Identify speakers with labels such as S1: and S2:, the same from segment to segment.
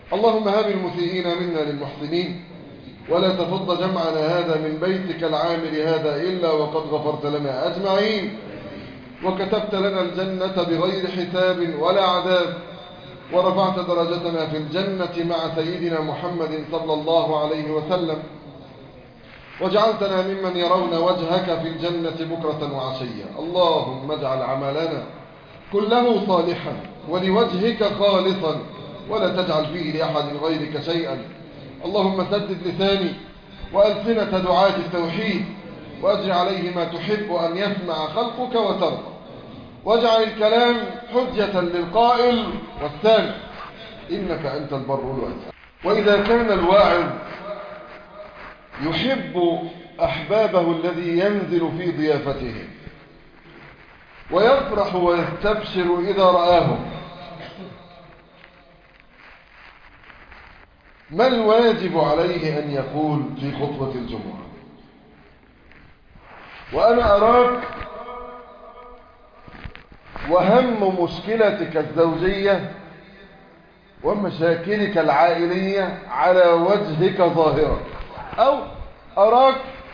S1: اللهم هب المسيئين منا للمحسنين ولا تفض جمعنا هذا من بيتك العامر هذا إلا وقد غفرت لنا أجمعين وكتبت لنا الجنة بغير حساب ولا عذاب ورفعت درجتنا في الجنة مع سيدنا محمد صلى الله عليه وسلم وجعلتنا ممن يرون وجهك في الجنة بكرة وعشيا اللهم اجعل عملنا كله صالحا ولوجهك خالصا ولا تجعل فيه لأحد غيرك شيئا اللهم سدد لساني وألسنة دعاة التوحيد وأجر عليه ما تحب أن يسمع خلقك وترضى واجعل الكلام حجة للقائل والسامع إنك أنت البر الواسع وإذا كان الواعظ يحب أحبابه الذي ينزل في ضيافته ويفرح ويستبشر إذا رآهم ما الواجب عليه أن يقول في خطبة الجمعة وأنا أراك وهم مشكلتك الزوجية ومشاكلك العائلية على وجهك ظاهرة أو أراك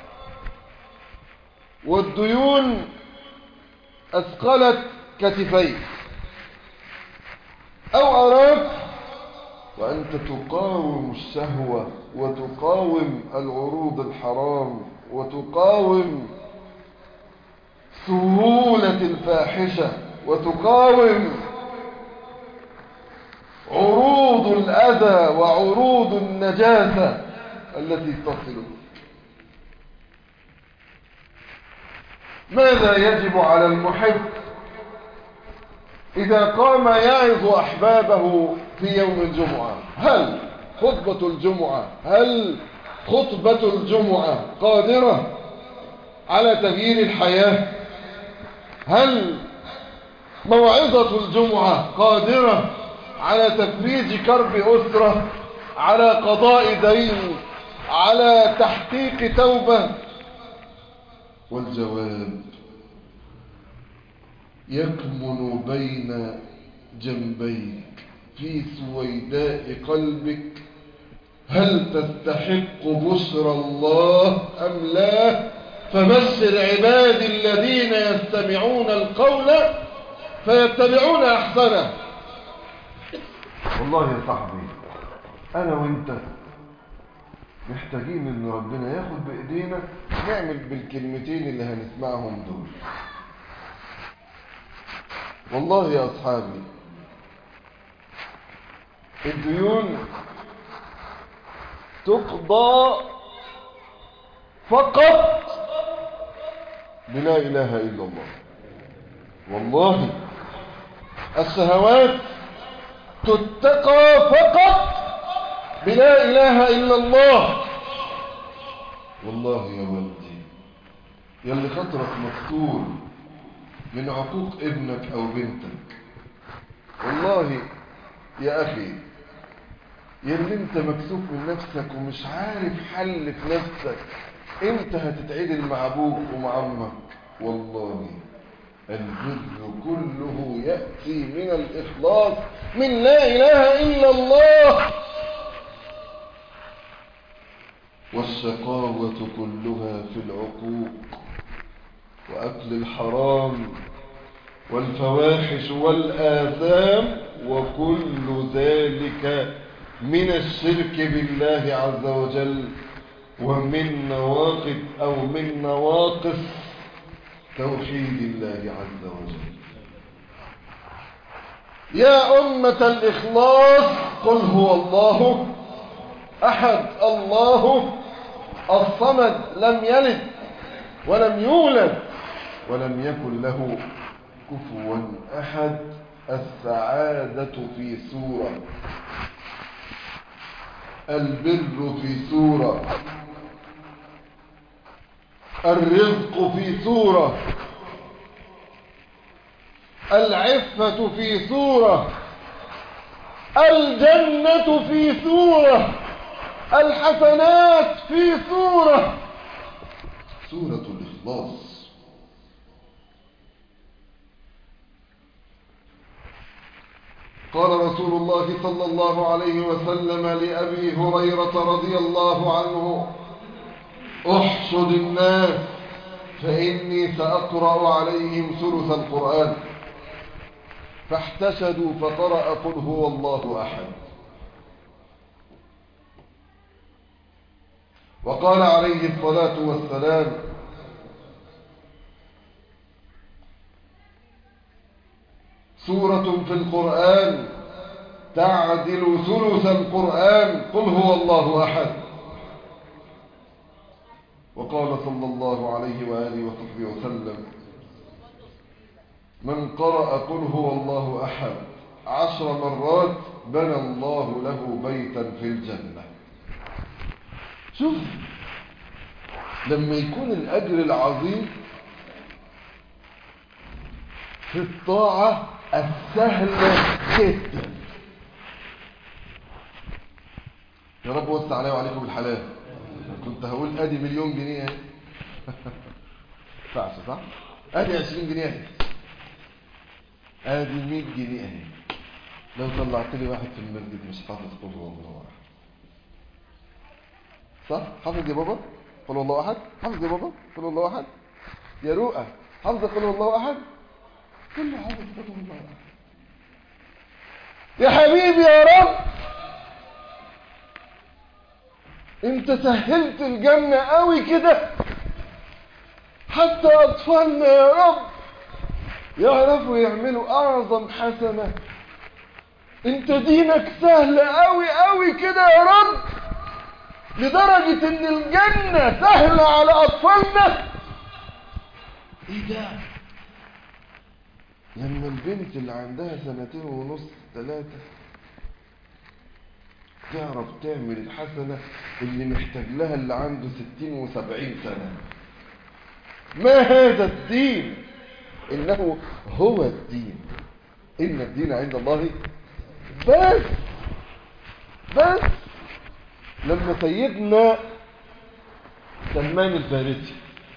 S1: والديون أثقلت كتفيك أو أراك وأنت تقاوم الشهوة وتقاوم العروض الحرام وتقاوم سهولة الفاحشة وتقاوم عروض الأذى وعروض النجاسة التي تصل ماذا يجب على المحب إذا قام يعظ أحبابه في يوم الجمعة هل خطبة الجمعة هل خطبة الجمعة قادرة على تغيير الحياة هل موعظة الجمعة قادرة على تفريج كرب أسرة على قضاء دين على تحقيق توبة والجواب يكمن بين جنبيك في سويداء قلبك هل تستحق بشر الله أم لا فبشر عبادي الذين يستمعون القول فيتبعون أحسنه والله يا صاحبي أنا وإنت محتاجين إن ربنا ياخد بإيدينا نعمل بالكلمتين اللي هنسمعهم دول والله يا أصحابي الديون تقضى فقط بلا إله إلا الله والله الشهوات تتقى فقط بلا إله إلا الله والله يا ولدي يلي خطرك مفتور من عقوق ابنك أو بنتك والله يا أخي يلي انت مكسوف من نفسك ومش عارف حل في نفسك انت هتتعدل مع ابوك ومع امك والله البر كله يأتي من الإخلاص من لا إله إلا الله والشقاوة كلها في العقوق وأكل الحرام والفواحش والآثام وكل ذلك من الشرك بالله عز وجل ومن نواقض أو من نواقص توحيد الله عز وجل يا أمة الإخلاص قل هو الله أحد الله الصمد لم يلد ولم يولد ولم يكن له كفوا أحد السعادة في سورة البر في سورة الرزق في سورة العفة في سورة الجنة في سورة الحسنات في سورة سورة الإخلاص قال رسول الله صلى الله عليه وسلم لأبي هريرة رضي الله عنه احشد الناس فإني سأقرأ عليهم ثلث القرآن فاحتشدوا فقرأ قل هو الله أحد وقال عليه الصلاة والسلام سورة في القرآن تعدل ثلث القرآن قل هو الله أحد وقال صلى الله عليه وآله وصحبه وسلم من قرأ قل هو الله أحد عشر مرات بنى الله له بيتا في الجنة شوف لما يكون الأجر العظيم في الطاعة السهلة جدا يا رب وسع علي وعليكم بالحلال كنت هقول ادي مليون جنيه اهي صح صح ادي 20 جنيه اهي ادي 100 جنيه اهي لو طلعت لي واحد في المسجد مش حافظ قل هو الله احد صح حافظ يا بابا قل هو الله احد حافظ يا بابا قل هو الله احد يا رؤى حافظ قل هو الله احد كل حافظ قل هو الله احد يا حبيبي يا رب انت سهلت الجنة قوي كده حتى اطفالنا يا رب يعرفوا يعملوا اعظم حسنة انت دينك سهل قوي قوي كده يا رب لدرجة ان الجنة سهلة على اطفالنا ايه ده لما البنت اللي عندها سنتين ونص ثلاثة تعرف تعمل الحسنة اللي محتاج لها اللي عنده ستين وسبعين سنة ما هذا الدين إنه هو الدين إن الدين عند الله بس بس لما سيدنا سلمان الفارسي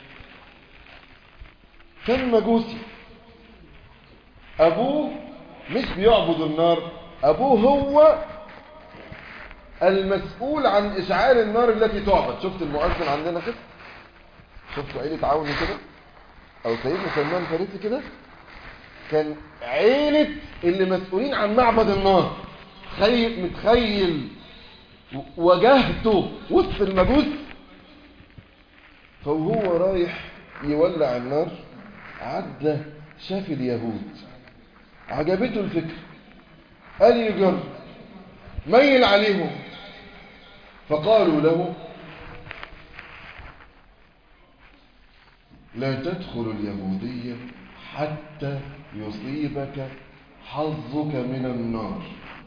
S1: كان مجوسي أبوه مش بيعبد النار أبوه هو المسؤول عن إشعال النار التي تعبد شفت المؤذن عندنا كده شفتوا عيلة عوني كده أو سيدنا سلمان الفارسي كده كان عيلة اللي مسؤولين عن معبد النار تخيل متخيل وجهته وسط المجوس فهو رايح يولع النار عدى شاف اليهود عجبته الفكرة قال يجرب ميل عليهم فقالوا له لا تدخل اليهودية حتى يصيبك حظك من النار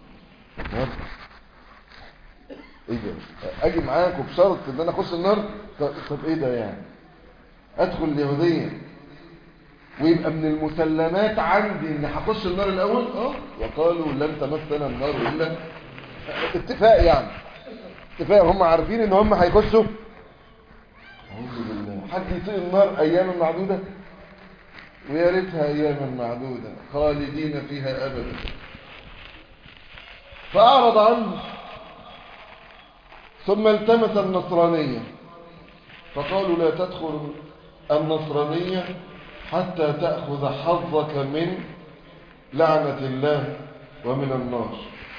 S1: ايه ده اجي معاكم بشرط ان انا اخش النار طب, طب ايه ده يعني ادخل اليهودية ويبقى من المسلمات عندي ان هخش النار الاول اه وقالوا لن تمسنا النار الا اتفاق يعني اتفاق هم عارفين ان هم هيخشوا اعوذ بالله حد يطيق النار اياما معدوده ويا ريتها اياما معدوده خالدين فيها ابدا فاعرض عنه ثم التمس النصرانيه فقالوا لا تدخل النصرانيه حتى تاخذ حظك من لعنه الله ومن النار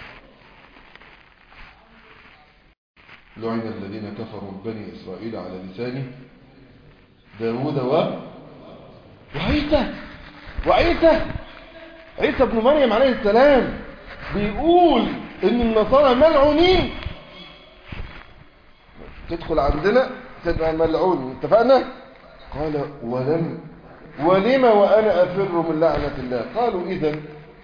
S1: لعن الذين كفروا بني إسرائيل على لسان داود و وعيسى وعيسى عيسى ابن مريم عليه السلام بيقول ان النصارى ملعونين تدخل عندنا تبقى ملعون اتفقنا قال ولم ولم وانا افر من لعنه الله قالوا اذا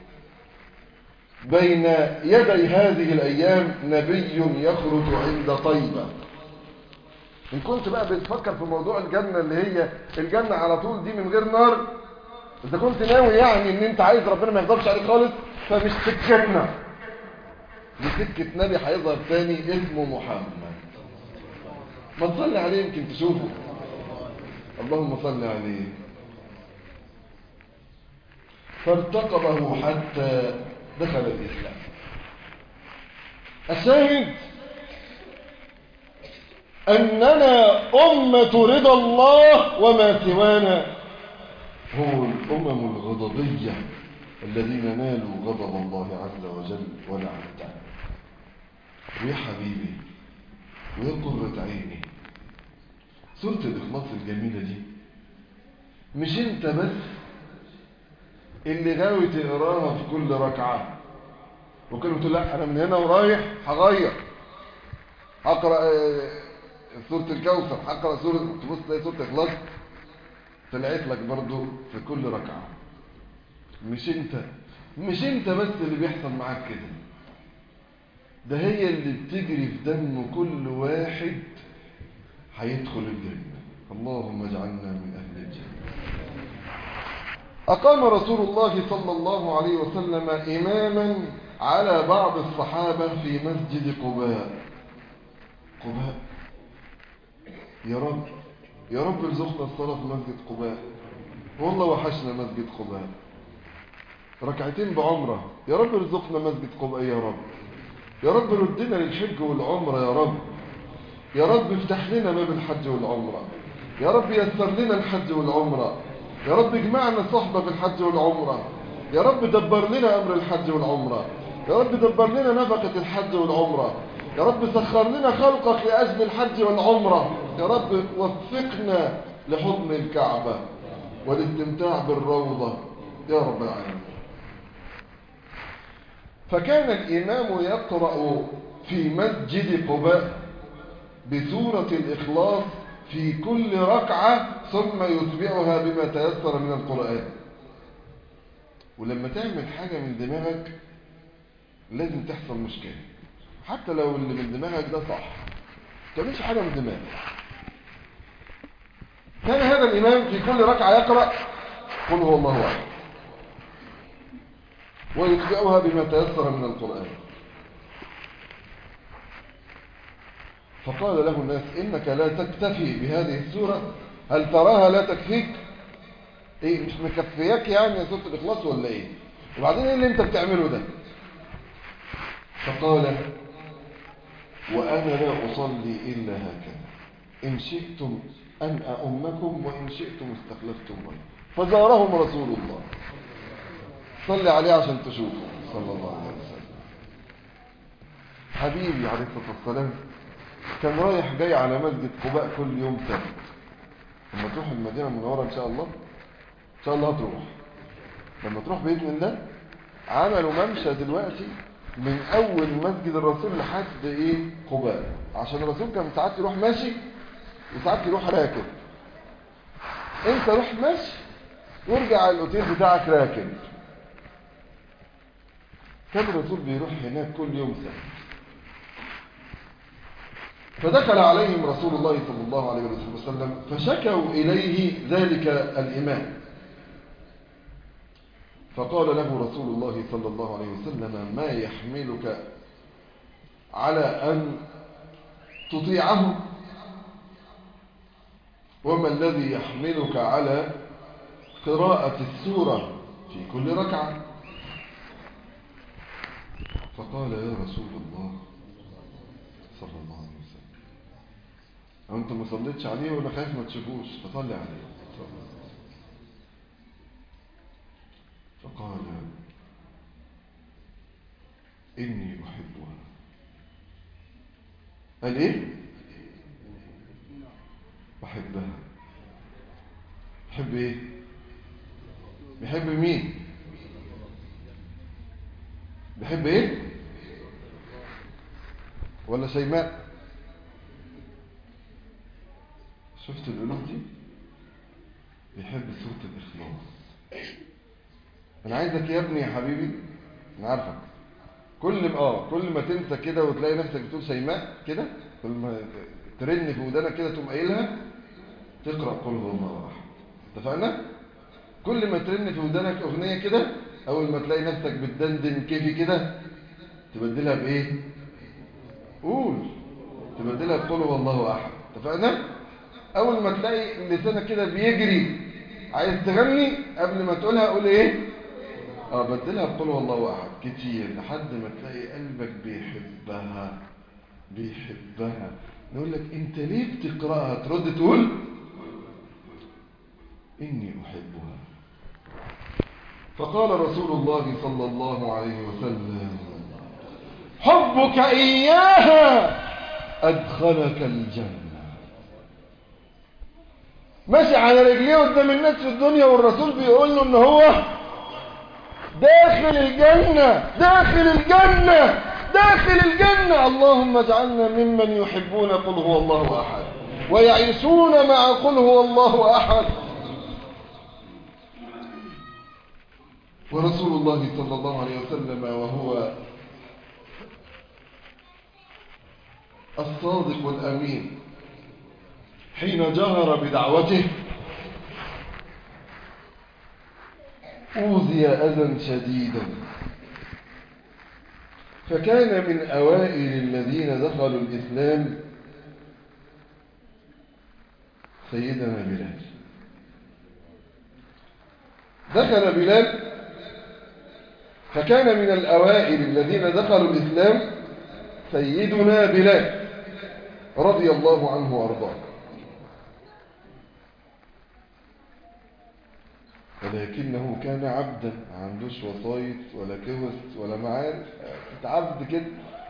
S1: بين يدي هذه الأيام نبي يخرج عند طيبة إن كنت بقى بتفكر في موضوع الجنة اللي هي الجنة على طول دي من غير نار إذا كنت ناوي يعني إن أنت عايز ربنا ما يغضبش عليك خالص فمش سكتنا دي سكة نبي هيظهر تاني اسمه محمد ما تصلي عليه يمكن تشوفه اللهم صل عليه فارتقبه حتى دخل الإسلام الشاهد أننا أمة رضا الله وما سوانا هو الأمم الغضبية الذين نالوا غضب الله عز وجل ولعنته ويا حبيبي ويا قرة عيني سورة الإخلاص الجميلة دي مش انت بس اللي غاوي تقراها في كل ركعة وكل بتقول لا انا من هنا ورايح هغير هقرا سورة الكوثر هقرا سورة تبص تلاقي سورة الإخلاص طلعت لك برضو في كل ركعة مش انت مش انت بس اللي بيحصل معاك كده ده هي اللي بتجري في دم كل واحد هيدخل الجنة اللهم اجعلنا من أهل الجنة أقام رسول الله صلى الله عليه وسلم إماما على بعض الصحابة في مسجد قباء قباء يا رب يا رب ارزقنا الصلاة في مسجد قباء والله وحشنا مسجد قباء ركعتين بعمرة يا رب ارزقنا مسجد قباء يا رب يا رب ردنا للحج والعمرة يا رب يا رب افتح لنا باب الحج والعمرة يا رب يسر لنا الحج والعمرة يا رب اجمعنا صحبة في الحج والعمرة يا رب دبر لنا أمر الحج والعمرة يا رب دبر لنا نفقة الحج والعمرة يا رب سخر لنا خلقك لأجل الحج والعمرة يا رب وفقنا لحضن الكعبة والاستمتاع بالروضة يا رب العالمين فكان الإمام يقرأ في مسجد قباء بسورة الإخلاص في كل ركعة ثم يتبعها بما تيسر من القرآن ولما تعمل حاجة من دماغك لازم تحصل مشكلة حتى لو اللي من دماغك ده صح تعملش حاجة من دماغك كان هذا الإمام في كل ركعة يقرأ قل هو الله أحد ويتبعها بما تيسر من القرآن فقال له الناس إنك لا تكتفي بهذه السورة هل تراها لا تكفيك إيه مش مكفياك يعني يا سورة الإخلاص ولا إيه وبعدين إيه اللي أنت بتعمله ده فقال وأنا لا أصلي إلا هكذا إن شئتم أن أؤمكم وإن شئتم استخلفتم غيري فزارهم رسول الله صلي عليه عشان تشوفه صلى الله عليه وسلم حبيبي عليه الصلاة والسلام كان رايح جاي على مسجد قباء كل يوم سبت لما تروح المدينة المنورة إن شاء الله إن شاء الله هتروح لما تروح بإذن الله عملوا ممشى دلوقتي من أول مسجد الرسول لحد إيه قباء عشان الرسول كان ساعات يروح ماشي وساعات يروح راكب انت روح ماشي وارجع على الاوتيل بتاعك راكب كان الرسول بيروح هناك كل يوم سبت فدخل عليهم رسول الله صلى الله عليه وسلم فشكوا إليه ذلك الإمام فقال له رسول الله صلى الله عليه وسلم ما يحملك على أن تطيعه وما الذي يحملك على قراءة السورة في كل ركعة فقال يا رسول الله صلى الله عليه وسلم أنت ما صليتش عليه ولا خايف ما تشوفوش فصلي عليه صلى الله عليه وسلم فقال إني أحبها قال إيه بحبها بحب إيه بحب مين بحب إيه ولا شيماء شفت القلوب دي بيحب سورة الإخلاص أنا عايزك يا ابني يا حبيبي أنا عارفك كل ما اه كل ما تنسى كده وتلاقي نفسك بتقول شيماء كده كل ما ترن في ودانك كده تقوم قايلها تقرا قل هو الله احد اتفقنا كل ما ترن في ودانك اغنيه كده اول ما تلاقي نفسك بتدندن كيفي كده تبدلها بايه قول تبدلها بقول هو الله احد اتفقنا اول ما تلاقي لسانك كده بيجري عايز تغني قبل ما تقولها قول ايه اه بدلها بقول هو الله احد كتير لحد ما تلاقي قلبك بيحبها بيحبها نقول لك انت ليه بتقراها ترد تقول اني احبها فقال رسول الله صلى الله عليه وسلم حبك اياها ادخلك الجنه ماشي على رجليه قدام الناس في الدنيا والرسول بيقول له ان هو داخل الجنة داخل الجنة داخل الجنة اللهم اجعلنا ممن يحبون قل هو الله أحد ويعيشون مع قل هو الله أحد ورسول الله صلى الله عليه وسلم وهو الصادق الأمين حين جهر بدعوته أوذي أذى شديدا فكان من أوائل الذين دخلوا الإسلام سيدنا بلال دخل بلال فكان من الأوائل الذين دخلوا الإسلام سيدنا بلال رضي الله عنه وأرضاه ولكنه كان عبدا ما عندوش وصايت ولا كوس ولا معارف كنت عبد كده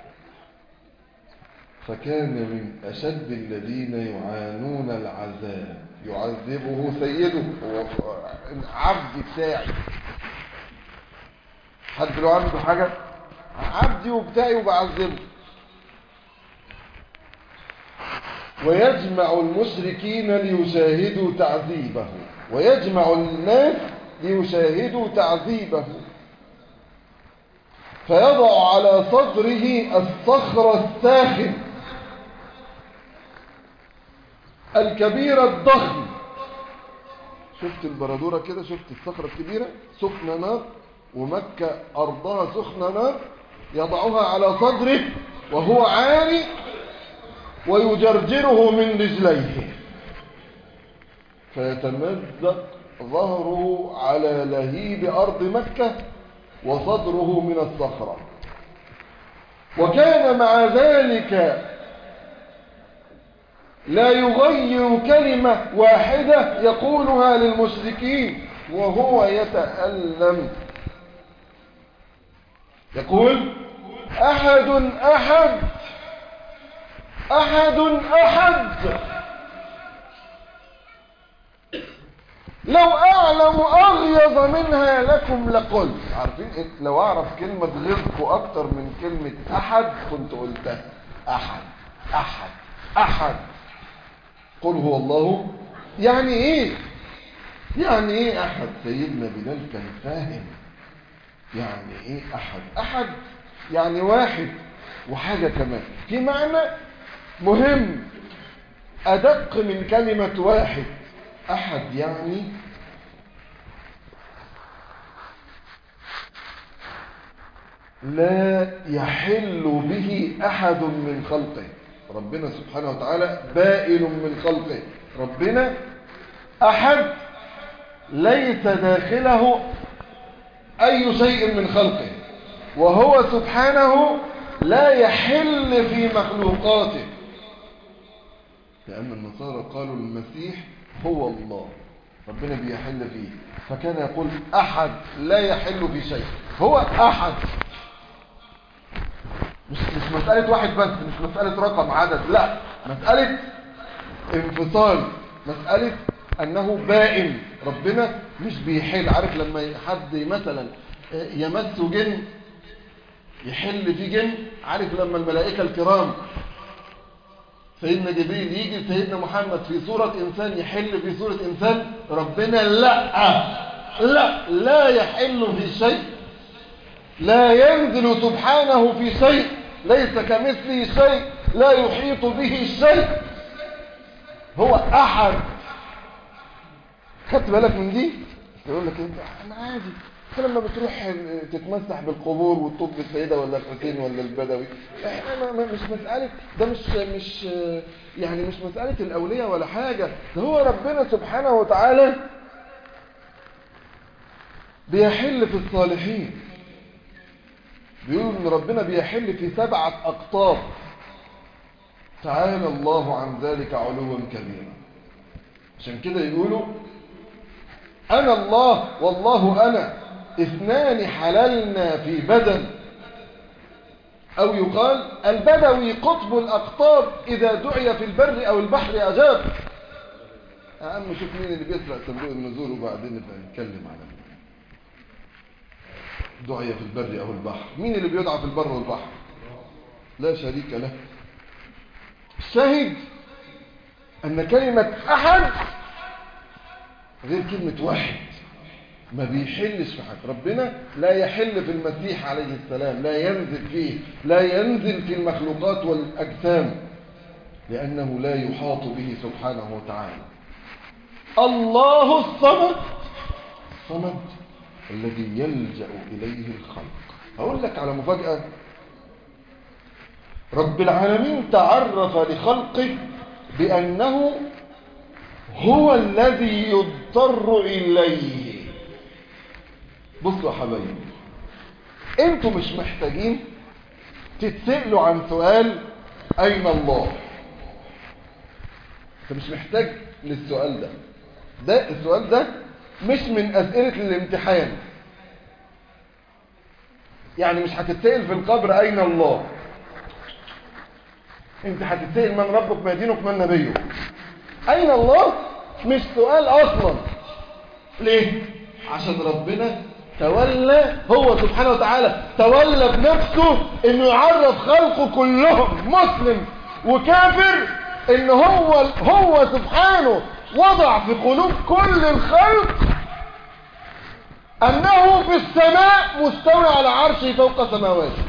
S1: فكان من أشد الذين يعانون العذاب يعذبه سيده هو عبد بتاعي حد لو عنده حاجة عبدي وبتاعي وبعذبه ويجمع المشركين ليشاهدوا تعذيبه ويجمع الناس ليشاهدوا تعذيبه فيضع على صدره الصخر الساخن الكبير الضخم شفت البرادورة كده شفت الصخرة الكبيرة سخنة نار ومكة أرضها سخنة نار يضعها على صدره وهو عاري ويجرجره من رجليه فيتمزق ظهره على لهيب أرض مكة وصدره من الصخرة وكان مع ذلك لا يغير كلمة واحدة يقولها للمشركين وهو يتألم يقول أحد أحد أحد أحد لو أعلم أغيظ منها لكم لقلت عارفين لو أعرف كلمة غيظكم أكتر من كلمة أحد كنت قلتها أحد أحد أحد قل هو الله يعني إيه يعني إيه أحد سيدنا بلال كان فاهم يعني إيه أحد أحد يعني واحد وحاجة كمان في معنى مهم أدق من كلمة واحد أحد يعني لا يحل به أحد من خلقه ربنا سبحانه وتعالى بائن من خلقه ربنا أحد ليس داخله أي شيء من خلقه وهو سبحانه لا يحل في مخلوقاته لأن النصارى قالوا المسيح هو الله ربنا بيحل فيه فكان يقول أحد لا يحل في شيء هو أحد مش, مش مسألة واحد بس مش مسألة رقم عدد لا مسألة انفصال مسألة أنه بائن ربنا مش بيحل عارف لما حد مثلا يمس جن يحل في جن عارف لما الملائكة الكرام سيدنا جبريل يجي سيدنا محمد في صورة إنسان يحل في صورة إنسان ربنا لا لا لا يحل في شيء لا ينزل سبحانه في شيء ليس كمثله شيء لا يحيط به شيء هو أحد خدت بالك من دي يقول لك انت انا عادي انت لما بتروح تتمسح بالقبور وتطوب بالسيده ولا الحسين ولا البدوي احنا مش مساله ده مش مش يعني مش مساله الاولياء ولا حاجه ده هو ربنا سبحانه وتعالى بيحل في الصالحين بيقولوا ان ربنا بيحل في سبعة اقطاب تعالى الله عن ذلك علوا كبيرا عشان كده يقولوا انا الله والله انا اثنان حللنا في بدن او يقال البدوي قطب الاقطاب اذا دعي في البر او البحر اجاب يا عم شوف مين اللي بيسرق صندوق النزول وبعدين نبقى نتكلم على دعي في البر او البحر مين اللي بيدعى في البر والبحر لا شريك له الشاهد ان كلمة احد غير كلمة واحد ما بيحلش في حاجة ربنا لا يحل في المسيح عليه السلام لا ينزل فيه لا ينزل في المخلوقات والأجسام لأنه لا يحاط به سبحانه وتعالى الله الصمد الصمد الذي يلجأ إليه الخلق هقول لك على مفاجأة رب العالمين تعرف لخلقه بأنه هو الذي يضطر إليه بصوا يا حبايبي انتوا مش محتاجين تتسألوا عن سؤال أين الله انت مش محتاج للسؤال ده ده السؤال ده مش من أسئلة الامتحان يعني مش هتتسأل في القبر أين الله انت هتتسأل من ربك ما دينك من نبيه أين الله مش سؤال أصلا ليه عشان ربنا تولى هو سبحانه وتعالى تولى بنفسه انه يعرف خلقه كلهم مسلم وكافر ان هو هو سبحانه وضع في قلوب كل الخلق انه في السماء مستوي على عرشه فوق سماواته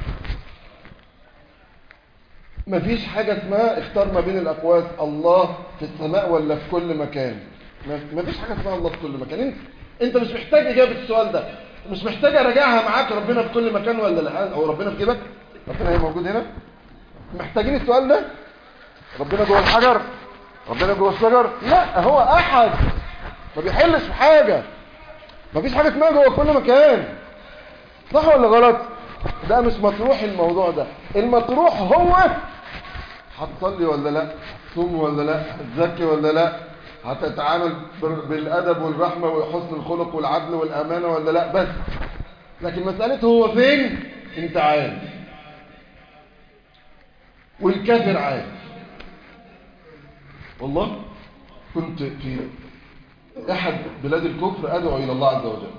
S1: مفيش حاجة اسمها اختار ما بين الاقواس الله في السماء ولا في كل مكان مفيش حاجة اسمها الله في كل مكان انت انت مش محتاج اجابة السؤال ده مش محتاج اراجعها معاك ربنا في كل مكان ولا لا او ربنا في جيبك ربنا هي موجود هنا محتاجين السؤال ده ربنا جوه الحجر ربنا جوه الشجر لا هو احد ما بيحلش في حاجة مفيش حاجة اسمها جوه كل مكان صح ولا غلط ده مش مطروح الموضوع ده المطروح هو هتصلي ولا لا تصوم ولا لا هتزكي ولا لا هتتعامل بالادب والرحمه وحسن الخلق والعدل والامانه ولا لا بس لكن مساله هو فين انت عارف والكافر عارف والله كنت في احد بلاد الكفر ادعو الى الله عز وجل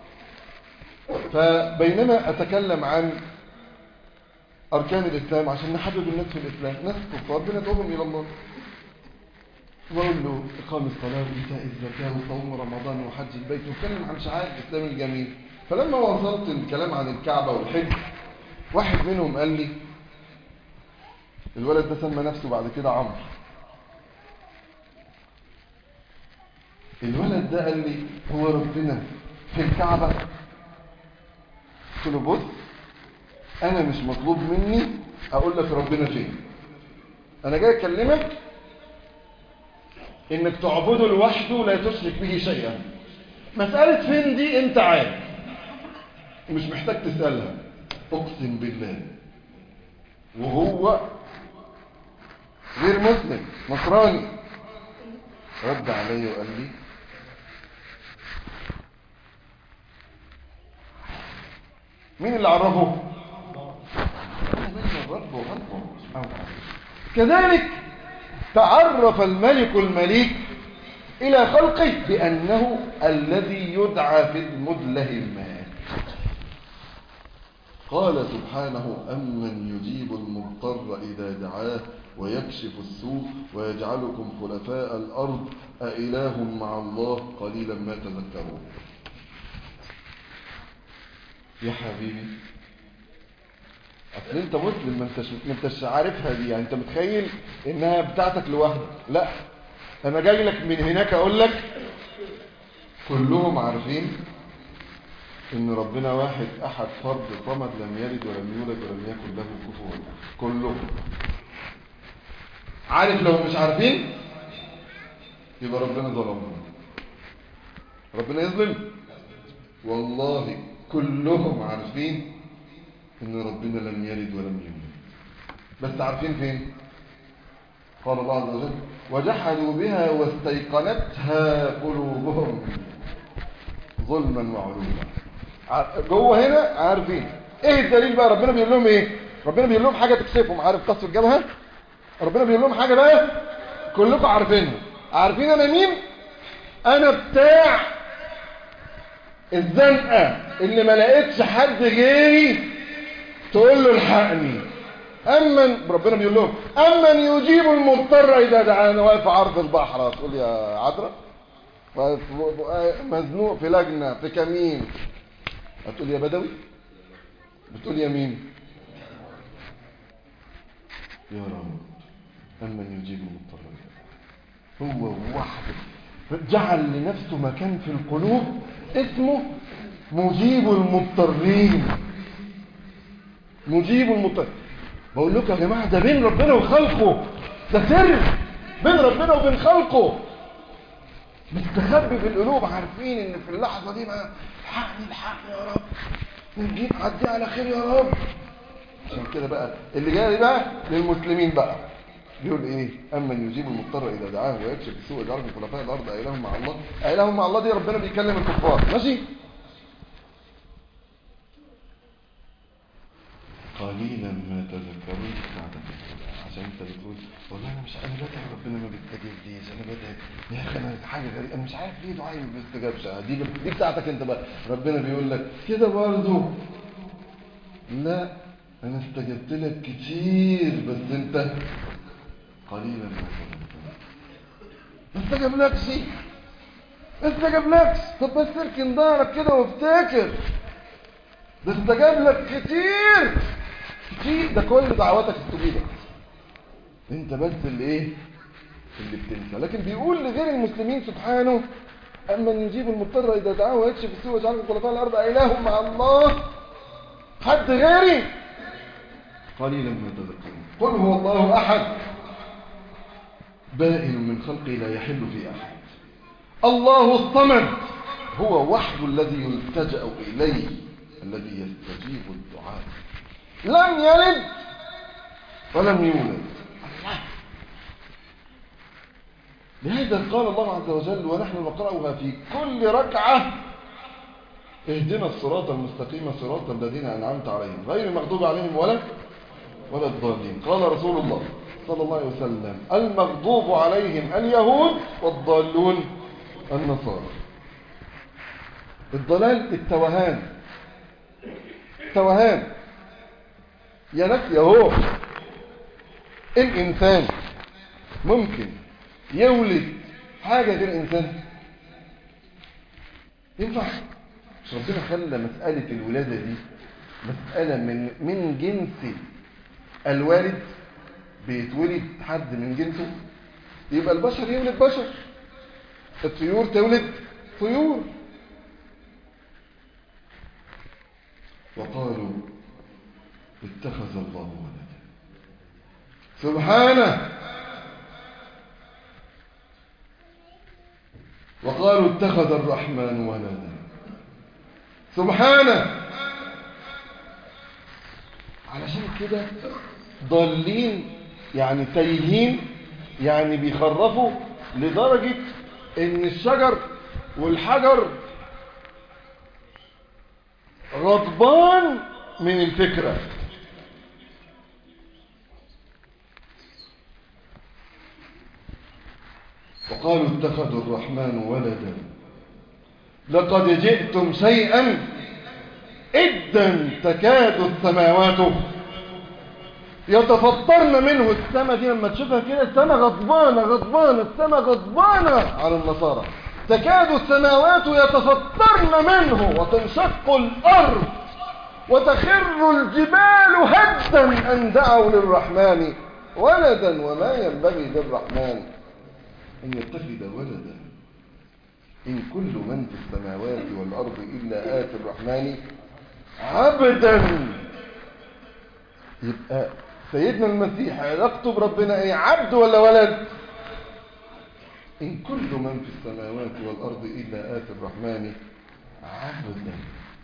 S1: فبينما اتكلم عن اركان الاسلام عشان نحبب الناس في الاسلام ناس كفار بندعوهم الى الله واقول له اقام الصلاه وايتاء الزكاه وصوم رمضان وحج البيت واتكلم عن شعائر الاسلام الجميل فلما وصلت الكلام عن الكعبه والحج واحد منهم قال لي الولد ده سمى نفسه بعد كده عمرو الولد ده قال لي هو ربنا في الكعبه قلت له بص انا مش مطلوب مني اقول لك ربنا فين انا جاي اكلمك انك تعبده لوحده لا تشرك به شيئا مسألة فين دي انت عارف مش محتاج تسألها اقسم بالله وهو غير مسلم نصراني رد علي وقال لي مين اللي عرفه الرب وخلقه كذلك تعرف الملك المليك إلى خلقه بأنه الذي يدعى في المدلهمات قال سبحانه أمن يجيب المضطر إذا دعاه ويكشف السوء ويجعلكم خلفاء الأرض أإله مع الله قليلا ما تذكرون يا حبيبي اصل انت مسلم ما انتش ما انتش عارفها دي يعني انت متخيل انها بتاعتك لوحدك لا انا جاي لك من هناك اقول لك كلهم عارفين ان ربنا واحد احد فرد صمد لم يلد ولم يولد ولم يكن له كفوا كلهم عارف لو مش عارفين يبقى ربنا ظلمهم ربنا يظلم والله كلهم عارفين ان ربنا لم يلد ولم يولد بس عارفين فين قال الله عز وجل وجحدوا بها واستيقنتها قلوبهم ظلما وعلوا جوه هنا عارفين ايه الدليل بقى ربنا بيقول لهم ايه ربنا بيقول لهم حاجه تكسفهم عارف قصه الجبهه ربنا بيقول لهم حاجه بقى كلكم عارفينها عارفين انا مين انا بتاع الزنقه اللي ما لقيتش حد غيري تقول له الحقني امن ربنا بيقول لهم امن يجيب المضطر اذا دعانا واقف عرض البحر تقول يا عذرا مزنوق في لجنه في كمين هتقول يا بدوي بتقول يا مين يا رب امن يجيب المضطر هو وحده جعل لنفسه مكان في القلوب اسمه مجيب المضطرين مجيب المضطر بقول لكم يا جماعه ده بين ربنا وخلقه ده سر بين ربنا وبين خلقه مستخبي في القلوب عارفين ان في اللحظه دي بقى الحقني الحقني يا رب نجيب عدي على خير يا رب عشان كده بقى اللي جاي بقى للمسلمين بقى بيقول ايه اما يجيب المضطر اذا دعاه ويكشف السوء الارض خلفاء الارض ايلهم مع الله ايلهم مع الله دي ربنا بيكلم الكفار ماشي قليلا ما تذكرون عشان انت بتقول والله انا مش انا بدعي ربنا ما بيستجيبليش انا بدعي يا اخي انا حاجه غريبه انا مش عارف ليه دعائي ما بيستجابش دي دي بتاعتك انت بقى ربنا بيقول لك كده برضه لا انا استجبت لك كتير بس انت قليلا ما تذكرون ما استجابلكش ما استجابلكش طب بس اركن ظهرك كده وافتكر ده استجاب لك كتير كتير ده كل دعواتك استجيبت انت بس اللي ايه اللي بتنسى لكن بيقول لغير المسلمين سبحانه اما يجيب المضطر اذا دعاه ويكشف السوء ويجعلكم خلفاء الارض اله مع الله حد غيري قليلا ما تذكرون قل هو الله احد بائن من خلقه لا يحل في احد الله الصمد هو وحده الذي يلتجأ اليه الذي يستجيب الدعاء لم يلد ولم يولد لهذا قال الله عز وجل ونحن نقرأها في كل ركعة اهدنا الصراط المستقيم صراط الذين أنعمت عليهم غير المغضوب عليهم ولا ولا الضالين قال رسول الله صلى الله عليه وسلم المغضوب عليهم اليهود والضالون النصارى الضلال التوهان توهان يا لك يا هو الإنسان ممكن يولد حاجة غير إنسان ينفع مش ربنا خلى مسألة الولادة دي مسألة من من جنس الوالد بيتولد حد من جنسه يبقى البشر يولد بشر الطيور تولد طيور وقالوا اتخذ الله ولدا سبحانه وقالوا اتخذ الرحمن ولدا سبحانه علشان كده ضالين يعني تايهين يعني بيخرفوا لدرجة ان الشجر والحجر غضبان من الفكرة وقالوا اتخذوا الرحمن ولدا لقد جئتم شيئا إدا تكاد السماوات يتفطرن منه السماء دي لما تشوفها كده السماء غضبانة غضبانة السماء غضبانة على النصارى تكاد السماوات يتفطرن منه وتنشق الأرض وتخر الجبال هدا أن دعوا للرحمن ولدا وما ينبغي للرحمن أن يتخذ ولدا إن كل من في السماوات والأرض إلا آتي الرحمن عبدا يبقى سيدنا المسيح علاقته بربنا ايه عبد ولا ولد إن كل من في السماوات والأرض إلا آتي الرحمن عهدا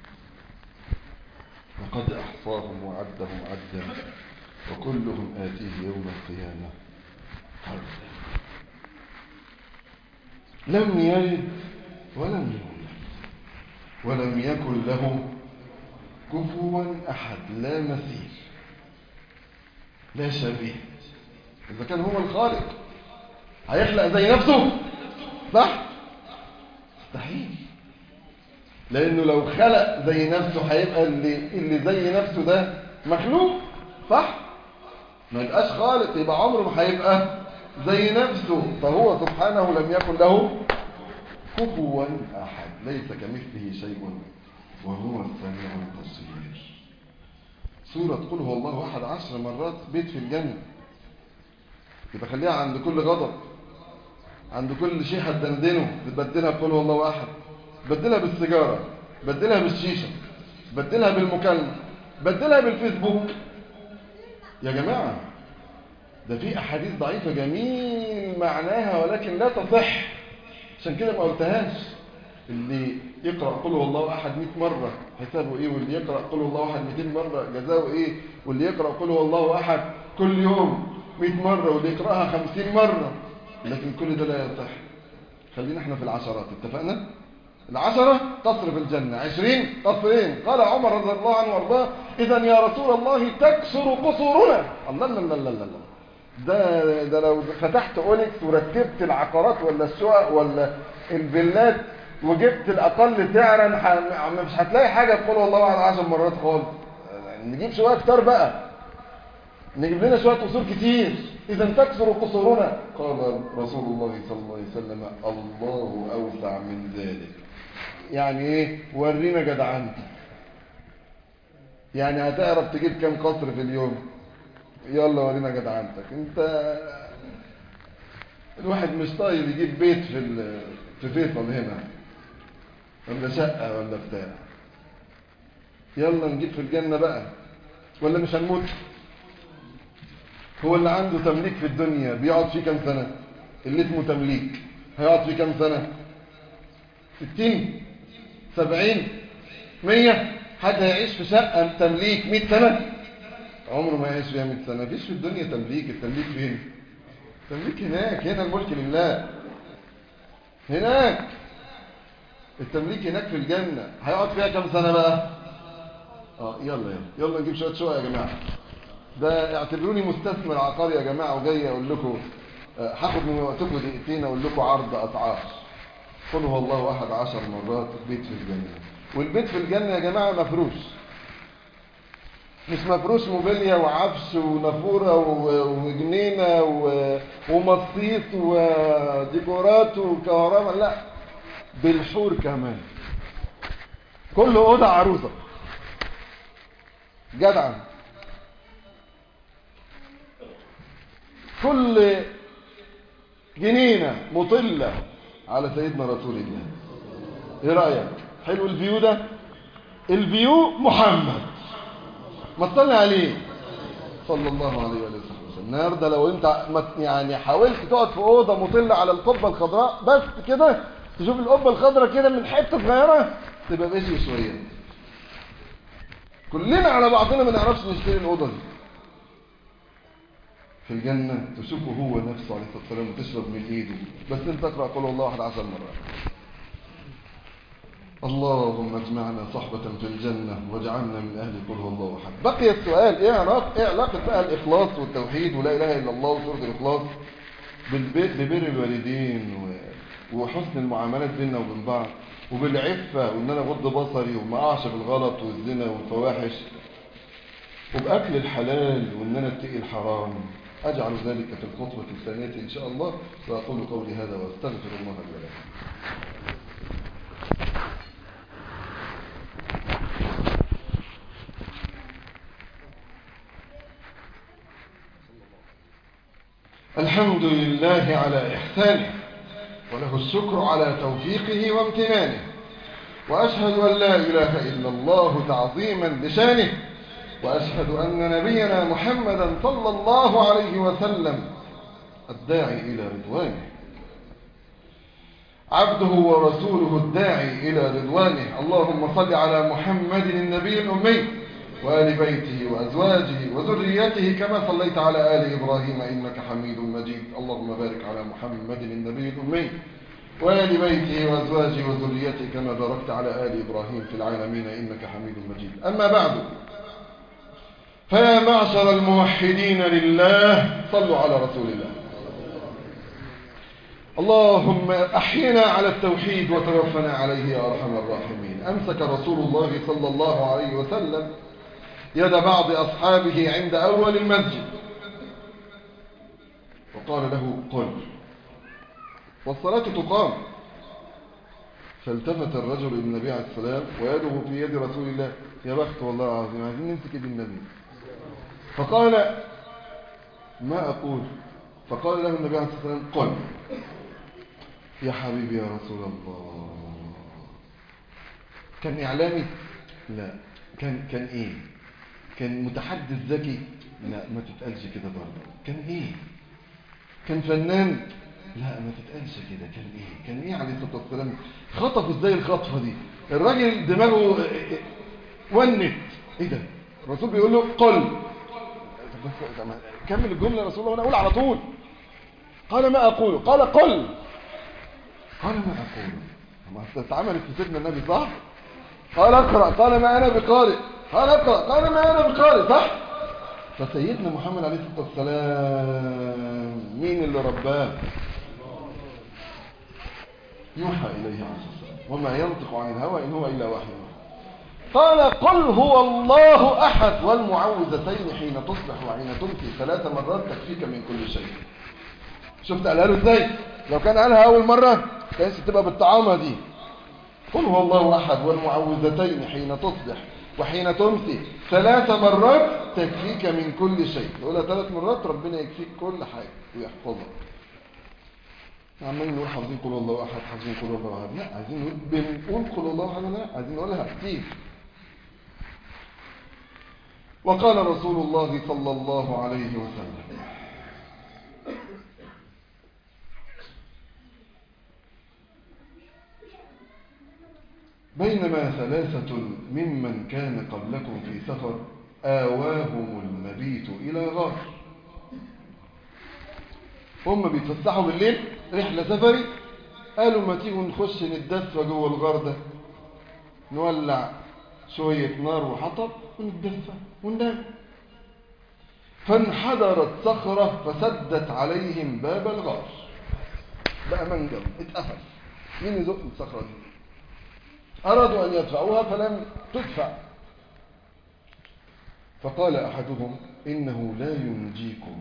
S1: وقد أحصاهم وعدهم عدا وكلهم آتيه يوم القيامة فردا لم يلد ولم يولد ولم يكن له كفوا أحد لا مثيل لا شبيه إذا كان هو الخالق هيخلق زي نفسه صح؟ مستحيل لأنه لو خلق زي نفسه هيبقى اللي, اللي زي نفسه ده مخلوق صح؟ ما يبقاش خالق يبقى عمره ما هيبقى زي نفسه فهو سبحانه لم يكن له كفوا أحد ليس كمثله شيء وهو السميع البصير سورة قل هو الله أحد عشر مرات بيت في الجنة يبقى خليها عند كل غضب عند كل شيء هتدندنه تبدلها بقول هو الله أحد بدلها بالسيجارة بدلها بالشيشة بدلها بالمكالمة بدلها بالفيسبوك يا جماعة ده في أحاديث ضعيفة جميل معناها ولكن لا تصح عشان كده ما قلتهاش اللي يقرأ قل هو الله أحد 100 مرة حسابه إيه واللي يقرأ قل هو الله أحد 200 مرة جزاؤه إيه واللي يقرأ قل هو الله أحد كل يوم 100 مرة واللي يقرأها 50 مرة لكن كل ده لا يصح خلينا احنا في العشرات اتفقنا العشرة قصر في الجنة عشرين قصرين قال عمر رضي الله عنه وارضاه إذا يا رسول الله تكسر قصورنا الله الله الله الله الله ده ده لو فتحت اوليكس ورتبت العقارات ولا الشقق ولا الفيلات وجبت الاقل سعرا مش هتلاقي حاجه تقول والله بعد 10 مرات خالص نجيب شويه كتار بقى نجيب لنا شويه قصور كتير اذا تكسر قصورنا قال رسول الله صلى الله عليه وسلم الله اوسع من ذلك يعني ايه ورينا جدعنتك يعني هتعرف تجيب كام قصر في اليوم يلا ورينا جدعنتك انت الواحد مش طايل يجيب بيت في في فيصل هنا ولا شقه ولا بتاع يلا نجيب في الجنه بقى ولا مش هنموت هو اللي عنده تمليك في الدنيا بيقعد فيه كام سنه اللي اسمه تمليك هيقعد فيه كام سنه 60 70 100 حد هيعيش في شقه تمليك 100 سنه عمره ما يعيش فيها 100 سنه مفيش في الدنيا تمليك التمليك فين التمليك هناك هنا الملك لله هناك التمليك هناك في الجنه هيقعد فيها كام سنه بقى اه يلا يلا يلا نجيب شويه شقق يا جماعه ده اعتبروني مستثمر عقاري يا جماعه وجاي اقول لكم هاخد من وقتكم دقيقتين اقول لكم عرض اسعار قل هو الله احد عشر مرات بيت في الجنه والبيت في الجنه يا جماعه مفروش مش مفروش موبيليا وعفش ونافوره وجنينه ومصيص وديكورات وكهرباء لا بالحور كمان كل اوضه عروسه جدعا كل جنينه مطله على سيدنا رسول الله ايه رايك حلو الفيو ده الفيو محمد ما تصلي عليه صلى الله عليه وآله وسلم النهارده لو انت يعني حاولت تقعد في اوضه مطله على القبه الخضراء بس كده تشوف القبه الخضراء كده من حته صغيره تبقى ماشي شويه كلنا على بعضنا ما نعرفش نشتري الاوضه دي في الجنة تشوفه هو نفسه عليه الصلاة والسلام وتشرب من ايده بس انت اقرأ قول الله واحد عشر مرات اللهم اجمعنا صحبة في الجنة واجعلنا من أهل قل هو الله أحد بقي السؤال إيه علاقة, إيه علاقة بقى الإخلاص والتوحيد ولا إله إلا الله وسورة الإخلاص ببر الوالدين وحسن المعاملات بيننا وبين بعض وبالعفة وإن أنا غض بصري وما أعش بالغلط والزنا والفواحش وبأكل الحلال وإن أنا اتقي الحرام أجعل ذلك في الخطبة الثانية إن شاء الله وأقول قولي هذا وأستغفر الله لي ولكم الحمد لله على إحسانه وله الشكر على توفيقه وامتنانه وأشهد أن لا إله إلا الله تعظيما لشانه وأشهد أن نبينا محمدا صلى الله عليه وسلم الداعي إلى رضوانه عبده ورسوله الداعي إلى رضوانه اللهم صل على محمد النبي الأمي وآل بيته وأزواجه وذريته كما صليت على آل إبراهيم إنك حميد مجيد اللهم بارك على محمد النبي الأمي وآل بيته وأزواجه وذريته كما باركت على آل إبراهيم في العالمين إنك حميد مجيد أما بعد فيا معشر الموحدين لله صلوا على رسول الله اللهم أحينا على التوحيد وتوفنا عليه يا أرحم الراحمين أمسك رسول الله صلى الله عليه وسلم يد بعض أصحابه عند أول المسجد وقال له قل والصلاة تقام فالتفت الرجل إلى النبي عليه السلام ويده في يد رسول الله يا بخت والله العظيم عايزين نمسك يد النبي فقال ما أقول فقال له النبي عليه الصلاة والسلام قل يا حبيبي يا رسول الله كان إعلامي لا كان كان إيه كان متحدث ذكي لا ما تتقالش كده برضه كان إيه كان فنان لا ما تتقالش كده كان إيه كان إيه عليه الصلاة والسلام خطفه إزاي الخطفة دي الراجل دماغه ونت إيه ده الرسول بيقول له قل بس كمل الجملة يا رسول الله وأنا أقول على طول قال ما أقول قال قل قال ما أقول ما اتعملت في سيدنا النبي صح قال اقرأ قال ما أنا بقارئ قال اقرأ قال ما أنا بقارئ صح فسيدنا محمد عليه الصلاة والسلام مين اللي رباه يوحى إليه عليه الصلاة والسلام وما ينطق عن الهوى إن هو إلا وحي قال قل هو الله أحد والمعوذتين حين تصبح وحين تمسي ثلاث مرات تكفيك من كل شيء شفت قالها له ازاي لو كان قالها أول مرة كانت تبقى بالطعامة دي قل هو الله أحد والمعوذتين حين تصبح وحين تمسي ثلاث مرات تكفيك من كل شيء تقولها ثلاث مرات ربنا يكفيك كل حاجة ويحفظك عمالين نقول حافظين قل الله أحد حافظين قل الله أحد لا عايزين نقول بنقول قل الله أحد لا عايزين نقولها كتير وقال رسول الله صلى الله عليه وسلم بينما ثلاثة ممن كان قبلكم في سفر آواهم المبيت إلى غار هم بيتفسحوا بالليل رحلة سفري قالوا ما تيجوا نخش نتدفى جوه الغار ده نولع شوية نار وحطب ونتدفى وننام فانحدرت صخرة فسدت عليهم باب الغار بقى منجم اتقفل مين يزق الصخرة دي أرادوا أن يدفعوها فلم تدفع فقال أحدهم إنه لا ينجيكم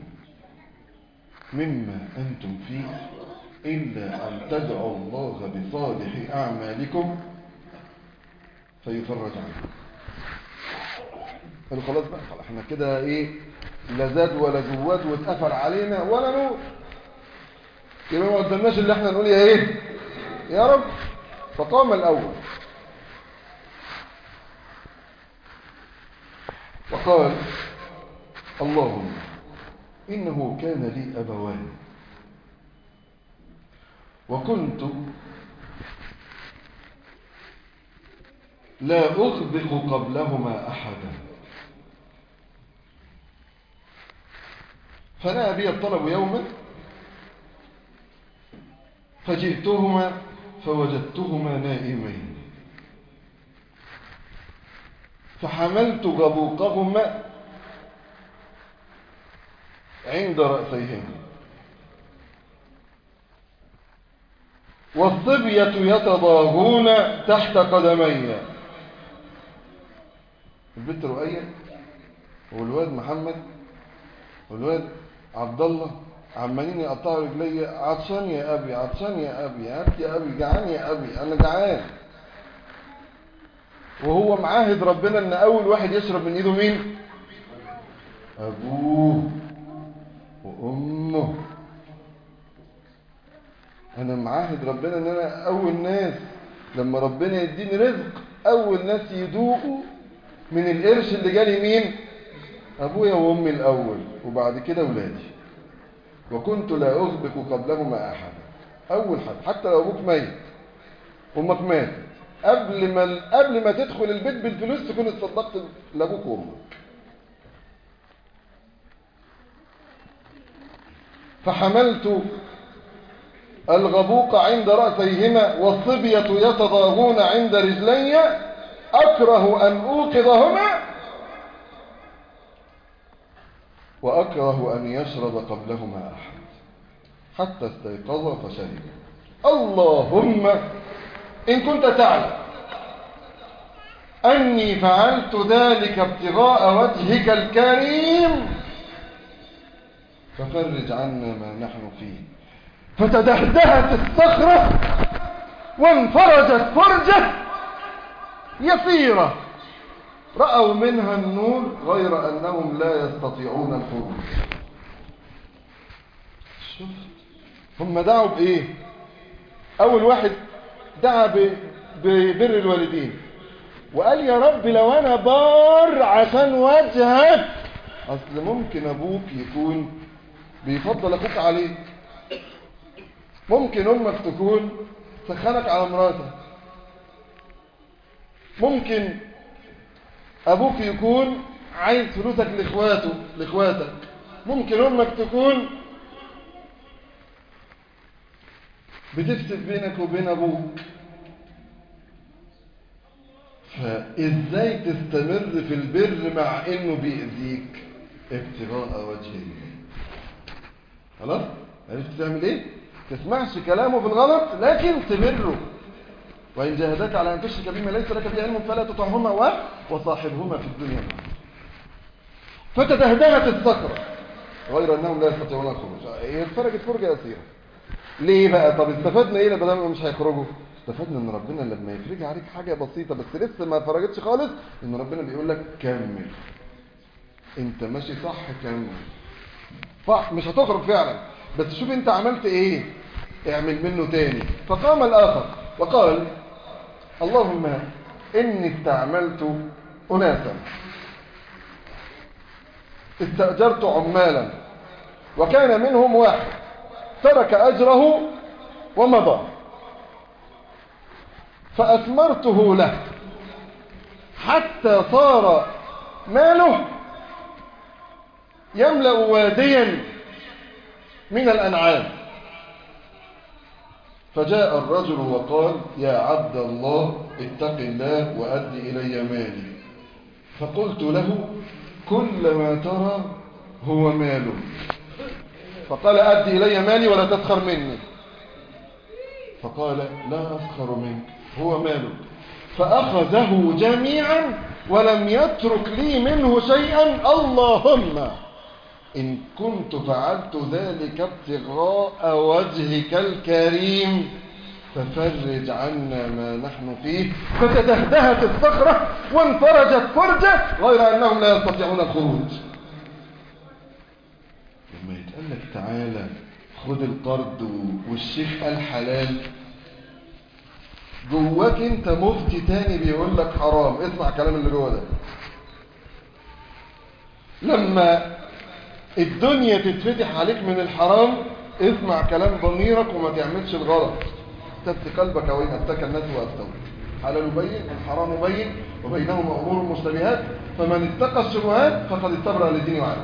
S1: مما أنتم فيه إلا أن تدعوا الله بصالح أعمالكم فيفرج عنكم قالوا خلاص بقى خلاص احنا كده ايه لا زاد ولا جواد واتقفل علينا ولا نور يبقى ما قدمناش اللي احنا نقول يا ايه يا رب فقام الاول وقال اللهم إنه كان لي أبوان وكنت لا أغبق قبلهما أحدا فنأى بي الطلب يوما فجئتهما فوجدتهما نائمين فحملت غبوقهما عند رأسيهما والصبية يتضاهون تحت قدمي البنت رؤية والواد محمد والواد عبد الله عمالين يقطعوا رجلي عطشان يا ابي عطشان يا ابي هات يا ابي جعان يا ابي انا جعان وهو معاهد ربنا ان اول واحد يشرب من ايده مين ابوه وامه انا معاهد ربنا ان انا اول ناس لما ربنا يديني رزق اول ناس يدوقوا من القرش اللي جالي مين ابويا وامي الاول وبعد كده ولادي وكنت لا اغبق قبلهما احدا اول حاجه حتى لو ابوك ميت امك مات قبل ما قبل ما تدخل البيت بالفلوس تكون اتصدقت لابوك وامك فحملت الغبوق عند رأسيهما والصبية يتضاغون عند رجلي أكره أن أوقظهما وأكره أن يشرب قبلهما أحد حتى استيقظ فشرب اللهم إن كنت تعلم أني فعلت ذلك ابتغاء وجهك الكريم ففرج عنا ما نحن فيه فتدهدهت الصخرة وانفرجت فرجة يسيرة رأوا منها النور غير أنهم لا يستطيعون الخروج شفت هم دعوا بإيه أول واحد دعا ببر الوالدين وقال يا رب لو أنا بار عشان وجهك أصل ممكن أبوك يكون بيفضل أخوك عليك ممكن أمك تكون سخنك على مراتك ممكن أبوك يكون عايز فلوسك لإخواته لإخواتك ممكن أمك تكون بتفسد بينك وبين أبوك فإزاي تستمر في البر مع إنه بيأذيك ابتغاء وجه الله خلاص عرفت تعمل ايه تسمعش كلامه في الغلط لكن تبره وإن جاهداك على أن تشرك بما ليس لك به علم فلا تطعهما و... وصاحبهما في الدنيا معا فتدهدهت الصخرة غير أنهم لا يستطيعون الخروج هي اتفرجت فرجة يسيرة ليه بقى طب استفدنا ايه لما دام مش هيخرجوا استفدنا ان ربنا لما يفرج عليك حاجة بسيطة بس لسه ما فرجتش خالص ان ربنا بيقول لك كمل انت ماشي صح كمل صح مش هتخرج فعلا بس شوف انت عملت ايه اعمل منه تاني فقام الاخر وقال اللهم اني استعملت اناسا استأجرت عمالا وكان منهم واحد ترك أجره ومضى فأثمرته له حتى صار ماله يملأ واديا من الأنعام فجاء الرجل وقال يا عبد الله اتق الله وأد إلي مالي فقلت له كل ما ترى هو ماله فقال أد إلي مالي ولا تسخر مني فقال لا أسخر منك هو ماله فأخذه جميعا ولم يترك لي منه شيئا اللهم إن كنت فعلت ذلك ابتغاء وجهك الكريم ففرج عنا ما نحن فيه فتدهدهت الصخرة وانفرجت فرجة غير أنهم لا يستطيعون الخروج لما يتقال لك تعالى خد القرض والشيخ قال حلال جواك انت مفتي تاني بيقول لك حرام اسمع الكلام اللي جوه ده لما الدنيا تتفتح عليك من الحرام اسمع كلام ضميرك وما تعملش الغلط تبت قلبك وإن أفتك الناس وأفتوك حلال بين والحرام بين وبينهما أمور مشتبهات فمن اتقى الشبهات فقد استبرأ لدين وعلم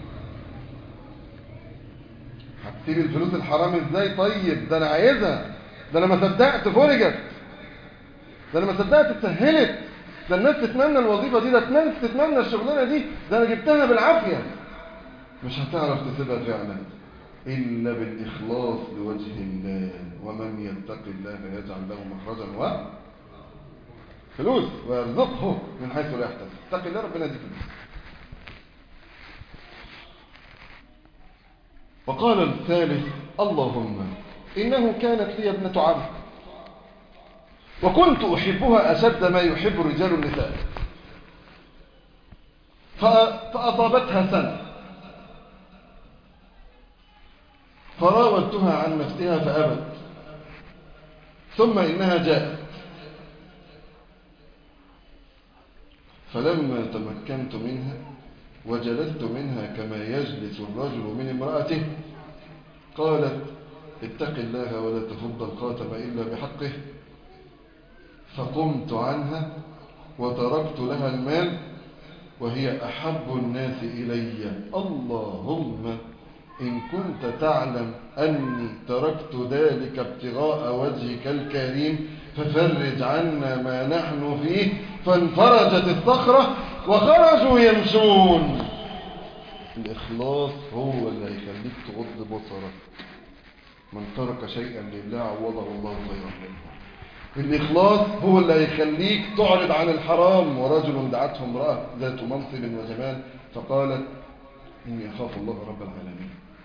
S1: هتسيب الفلوس الحرام ازاي طيب ده انا عايزها ده انا ما صدقت فرجت ده انا ما صدقت اتسهلت ده الناس تتمنى الوظيفه دي ده الناس تتمنى الشغلانه دي ده انا جبتها بالعافيه مش هتعرف تسيبها فعلا إلا بالإخلاص لوجه الله ومن يتق الله يجعل له مخرجا و فلوس ويرزقه من حيث لا يحتسب اتق الله ربنا يديك فلوس وقال الثالث اللهم إنه كانت لي ابنة عم وكنت أحبها أشد ما يحب رجال النساء فأصابتها سنة فراودتها عن نفسها فأبت ثم إنها جاءت فلما تمكنت منها وجلست منها كما يجلس الرجل من امرأته قالت اتق الله ولا تفض الخاتم إلا بحقه فقمت عنها وتركت لها المال وهي أحب الناس إلي اللهم إن كنت تعلم أني تركت ذلك ابتغاء وجهك الكريم ففرج عنا ما نحن فيه فانفرجت الصخرة وخرجوا يمشون الإخلاص هو اللي هيخليك تغض بصرك من ترك شيئا لله عوضه الله خيرا منه الإخلاص هو اللي هيخليك تعرض عن الحرام ورجل دعته امرأة ذات منصب وجمال فقالت إني أخاف الله رب العالمين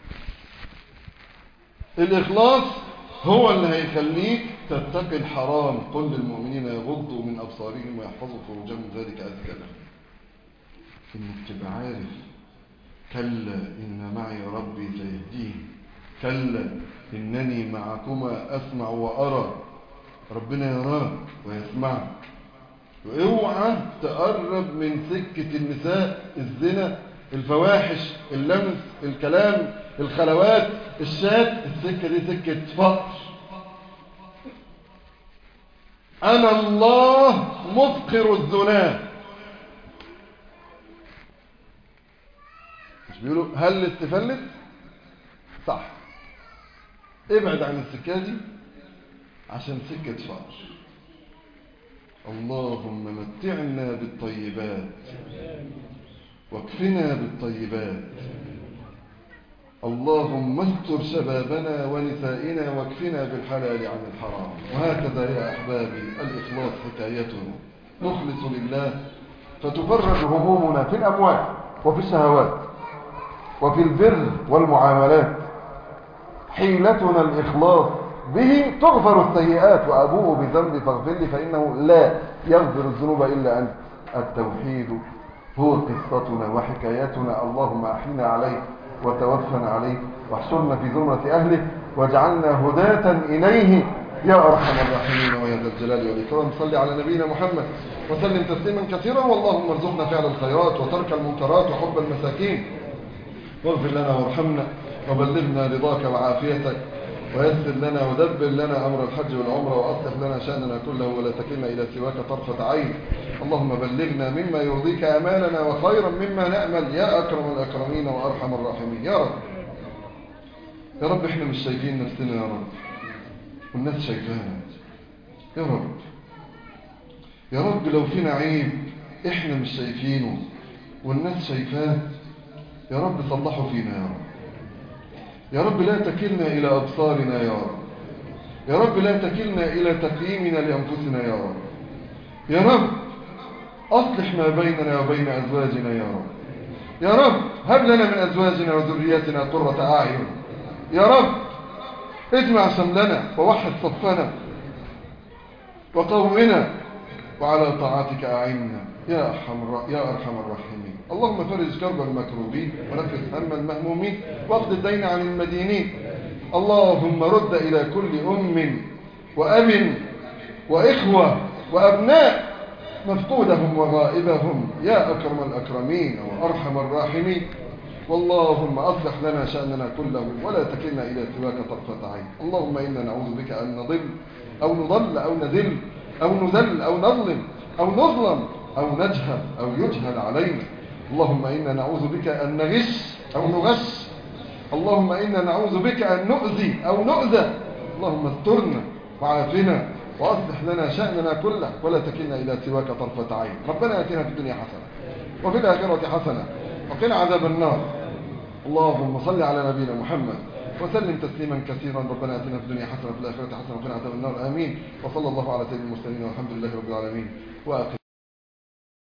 S1: الإخلاص هو اللي هيخليك تتقي الحرام قل للمؤمنين يغضوا من أبصارهم ويحفظوا فروجهم ذلك أذكى لهم إنك تبقى عارف كلا إن معي ربي سيهدين كلا إنني معكما أسمع وأرى ربنا يراك ويسمعك واوعى تقرب من سكة النساء الزنا الفواحش اللمس الكلام الخلوات الشات السكة دي سكة فقر أنا الله مفقر الزنا مش بيقولوا هل استفلت صح ابعد عن السكة دي عشان سكة فقر اللهم متعنا بالطيبات واكفنا بالطيبات اللهم استر شبابنا ونسائنا واكفنا بالحلال عن الحرام وهكذا يا أحبابي الإخلاص حكايتنا نخلص لله فتفرج همومنا في الأموال وفي الشهوات وفي البر والمعاملات حيلتنا الإخلاص به تغفر السيئات وأبوء بذنبي فاغفر لي فإنه لا يغفر الذنوب إلا أنت التوحيد هو قصتنا وحكايتنا اللهم أحينا عليه وتوفنا عليه واحشرنا في زمرة أهله واجعلنا هداة إليه يا أرحم الراحمين ويا ذا الجلال والإكرام صل على نبينا محمد وسلم تسليما كثيرا واللهم ارزقنا فعل الخيرات وترك المنكرات وحب المساكين واغفر لنا وارحمنا وبلغنا رضاك وعافيتك ويسر لنا ودبر لنا أمر الحج والعمرة وأصلح لنا شأننا كله ولا تكلنا إلى سواك طرفة عين اللهم بلغنا مما يرضيك أمالنا وخيرا مما نأمل يا أكرم الأكرمين وأرحم الراحمين يا رب يا رب احنا مش شايفين نفسنا يا رب والناس شايفانا يا رب يا رب لو فينا عيب احنا مش شايفينه والناس شايفاه يا رب صلحوا فينا يا رب يا رب لا تكلنا إلى أبصارنا يا رب يا رب لا تكلنا إلى تقييمنا لأنفسنا يا رب يا رب أصلح ما بيننا وبين أزواجنا يا رب يا رب هب لنا من أزواجنا وذرياتنا قرة أعين يا رب اجمع شملنا ووحد صفنا وقومنا وعلى طاعتك أعنا يا أرحم يا أرحم الراحمين اللهم فرج كرب المكروبين ونفس هم المهمومين واقض الدين عن المدينين اللهم رد إلى كل أم وأب وإخوة وأبناء مفقودهم وغائبهم يا أكرم الأكرمين وأرحم الراحمين واللهم أصلح لنا شأننا كله ولا تكلنا إلى سواك طرفة عين اللهم إنا نعوذ بك أن نضل أو نضل أو نذل أو نذل أو نظلم أو نظلم أو نجهل أو يجهل علينا اللهم إنا نعوذ بك أن نغش أو نغش اللهم إنا نعوذ بك أن نؤذي أو نؤذى اللهم استرنا وعافنا وأصلح لنا شأننا كله ولا تكلنا إلى سواك طرفة عين ربنا آتنا في الدنيا حسنة وفي الآخرة حسنة وقنا عذاب النار اللهم صل على نبينا محمد وسلم تسليما كثيرا ربنا اتنا في الدنيا حسنه وفي الاخره حسنه وقنا عذاب النار امين وصلى الله على سيدنا المرسلين والحمد لله رب العالمين واقم